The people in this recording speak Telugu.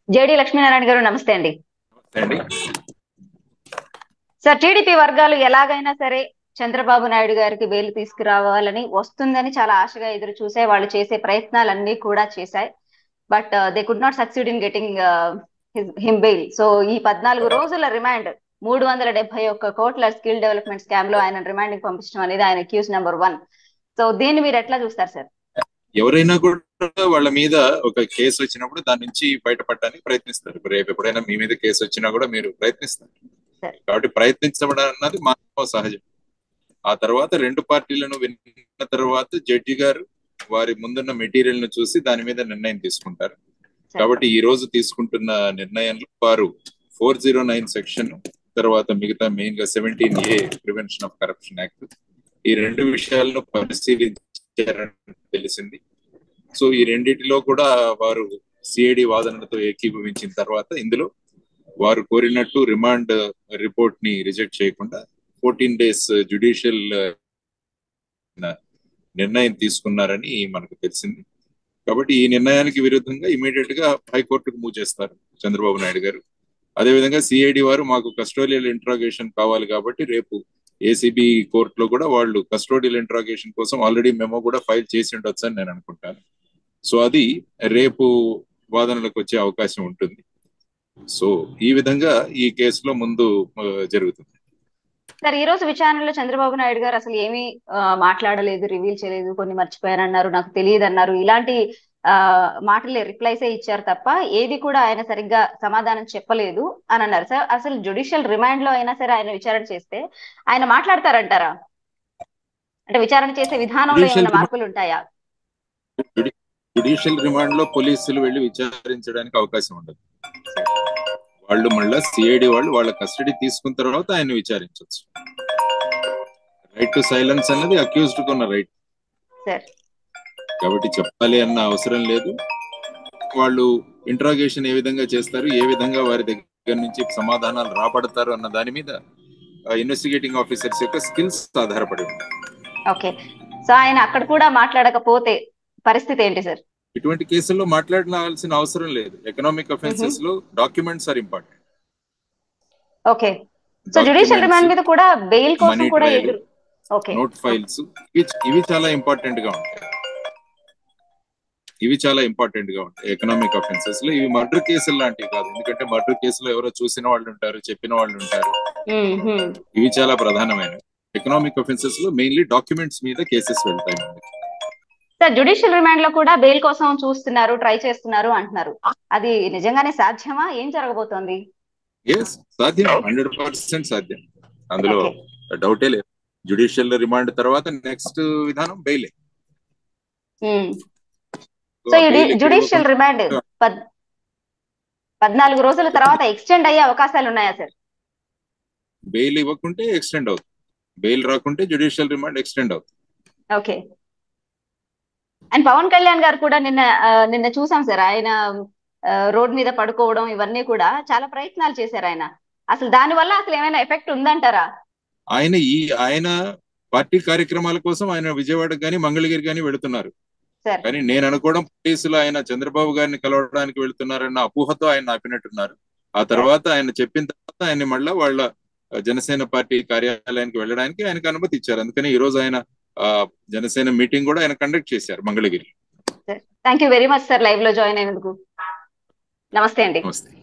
జేడి లక్ష్మీనారాయణ గారు నమస్తే అండి అండి సార్ టీడీపీ వర్గాలు ఎలాగైనా సరే చంద్రబాబు నాయుడు గారికి బెయిల్ తీసుకురావాలని వస్తుందని చాలా ఆశగా ఎదురు చూసే వాళ్ళు చేసే ప్రయత్నాలన్నీ కూడా చేశాయి but they could not succeed in getting him bail so ఈ పద్నాలుగు రోజుల రిమాండ్ మూడు వందల డెబ్బై ఒక్క కోట్ల స్కిల్ డెవలప్మెంట్ స్కామ్ లో ఆయన రిమాండ్ పంపించడం అనేది ఆయన క్యూస్ నెంబర్ వన్ సో దీన్ని మీరు ఎట్లా చూస్తారు సార్ ఎవరైనా కూడా వాళ్ళ మీద ఒక కేసు వచ్చినప్పుడు దాని నుంచి బయటపడడానికి ప్రయత్నిస్తారు రేపు ఎప్పుడైనా మీ మీద కేసు వచ్చినా కూడా మీరు ప్రయత్నిస్తారు సరే. కాబట్టి ప్రయత్నించడం అన్నది మానవ సహజం ఆ తర్వాత రెండు పార్టీలను విన్న తర్వాత జడ్జి గారు వారి ముందున్న మెటీరియల్ ను చూసి దాని మీద నిర్ణయం తీసుకుంటారు సరే. కాబట్టి ఈ రోజు తీసుకుంటున్న నిర్ణయంలో వారు ఫోర్ జీరో నైన్ సెక్షన్ తర్వాత మిగతా మెయిన్ గా seventeen A prevention of corruption act ఈ రెండు విషయాలను పరిశీలించారని తెలిసింది సో ఈ రెండిటిలో కూడా వారు సిఐడి వాదనలతో ఏకీభవించిన తర్వాత ఇందులో వారు కోరినట్టు రిమాండ్ రిపోర్ట్ ని రిజెక్ట్ చేయకుండా ఫోర్టీన్ డేస్ జ్యుడిషియల్ నిర్ణయం తీసుకున్నారని మనకు తెలిసింది కాబట్టి ఈ నిర్ణయానికి విరుద్ధంగా ఇమీడియట్ గా హైకోర్టుకు మూవ్ చేస్తారు చంద్రబాబు నాయుడు గారు అదేవిధంగా సిఐడి వారు మాకు కస్టోడియల్ ఇంట్రాగేషన్ కావాలి కాబట్టి రేపు ఏసీబీ కోర్టులో కూడా వాళ్ళు కస్టోడియల్ ఇంట్రాగేషన్ కోసం ఆల్రెడీ మెమో కూడా ఫైల్ చేసి ఉండొచ్చు అని నేను అనుకుంటాను సో అది రేపు వాదనలకు వచ్చే అవకాశం ఉంటుంది సో ఈ విధంగా ఈ కేసులో ముందు ఆ, జరుగుతుంది సార్ ఈ రోజు విచారణలో చంద్రబాబు నాయుడు గారు అసలు ఏమీ ఆ, మాట్లాడలేదు రివీల్ చేయలేదు కొన్ని మర్చిపోయారన్నారు నాకు తెలియదు అన్నారు ఇలాంటి ఆ మాటలే రిప్లైసే ఇచ్చారు తప్ప ఏది కూడా ఆయన సరిగ్గా సమాధానం చెప్పలేదు అని అన్నారు సార్ అసలు జుడిషియల్ రిమాండ్ లో అయినా సరే ఆయన విచారణ చేస్తే ఆయన మాట్లాడతారంటారా అంటే విచారణ చేసే విధానంలో Judicial ఏమైనా remand- మార్పులు ఉంటాయా జుడిషియల్ రిమాండ్ లో పోలీసులు వెళ్లి విచారించడానికి అవకాశం ఉండదు వాళ్ళు మళ్ళా సిఐడి వాళ్ళు వాళ్ళ కస్టడీ తీసుకున్న తర్వాత ఆయన విచారించవచ్చు రైట్ టు సైలెన్స్ అన్నది అక్యూజ్డ్ ఉన్న రైట్ సార్ కాబట్టి చెప్పాలి అన్న అవసరం లేదు వాళ్ళు ఇంట్రాగేషన్ ఏ విధంగా చేస్తారు ఏ విధంగా వారి దగ్గర నుంచి సమాధానాలు రాబడతారు అన్న దాని మీద ఇన్వెస్టిగేటింగ్ ఆఫీసర్స్ యొక్క స్కిల్స్ ఆధారపడి ఉంది ఓకే సో ఆయన అక్కడ కూడా మాట్లాడకపోతే పరిస్థితి ఏంటి సార్ ఇటువంటి కేసుల్లో మాట్లాడాల్సిన అవసరం లేదు ఎకనామిక్ అఫెన్సెస్ లో documents are important okay so judicial remand మీద కూడా బెయిల్ కోసం Money కూడా trial. ఎదురు ఓకే నోట్ ఫైల్స్ ఇవి ఇవి చాలా ఇంపార్టెంట్ గా ఉంటాయి ఇవి చాలా ఇంపార్టెంట్ గా ఉంటాయి ఎకనామిక్ అఫెన్సెస్ లో ఇవి మర్డర్ కేసులు లాంటివి కాదు ఎందుకంటే మర్డర్ కేసులో ఎవరో చూసిన వాళ్ళు ఉంటారు చెప్పిన వాళ్ళు ఉంటారు ఉమ్, ఉమ్. ఇవి చాలా ప్రధానమైనవి ఎకనామిక్ అఫెన్సెస్ లో మెయిన్లీ డాక్యుమెంట్స్ మీద కేసెస్ వెళ్తాయి మనకి సార్ జుడిషియల్ రిమాండ్ లో కూడా బెయిల్ కోసం చూస్తున్నారు ట్రై చేస్తున్నారు అంటున్నారు అది నిజంగానే సాధ్యమా ఏం జరగబోతోంది ఎస్ సాధ్యం హండ్రెడ్ పర్సెంట్ సాధ్యం అందులో Okay. డౌటే లేదు జుడిషియల్ రిమాండ్ తర్వాత నెక్స్ట్ విధానం బెయిలే ఉమ్. సో ఇది జుడిషియల్ రిమాండ్ పద్ పద్నాలుగు రోజుల తర్వాత ఎక్స్టెండ్ అయ్యే అవకాశాలు ఉన్నాయా సార్ బెయిల్ ఇవ్వకుంటే ఎక్స్టెండ్ అవుతుంది బెయిల్ రాకుంటే జుడిషియల్ రిమాండ్ ఎక్స్టెండ్ అవుతుంది ఓకే అండ్ పవన్ కళ్యాణ్ గారు కూడా నిన్న ఆ, నిన్న చూసాం సార్ ఆయన రోడ్ మీద పడుకోవడం ఇవన్నీ కూడా చాలా ప్రయత్నాలు చేశారు ఆయన అసలు దాని వల్ల అసలు ఏమైనా ఎఫెక్ట్ ఉందంటారా ఆయన ఈ ఆయన పార్టీ కార్యక్రమాల కోసం ఆయన విజయవాడకు కానీ మంగళగిరి కానీ వెళుతున్నారు సార్ కానీ నేను అనుకోవడం పోలీసులు ఆయన చంద్రబాబు గారిని కలవడానికి వెళుతున్నారన్న అపోహతో ఆయన ఆపినట్టున్నారు ఆ తర్వాత ఆయన చెప్పిన తర్వాత ఆయన మళ్ళా వాళ్ళ జనసేన పార్టీ కార్యాలయానికి వెళ్ళడానికి ఆయనకు అనుమతి ఇచ్చారు అందుకని ఈ రోజు ఆయన ఆ, జనసేన మీటింగ్ కూడా ఆయన కండక్ట్ చేశారు Mangalagiri thank you very much sir live లో జాయిన్ అయినందుకు నమస్తే అండి నమస్తే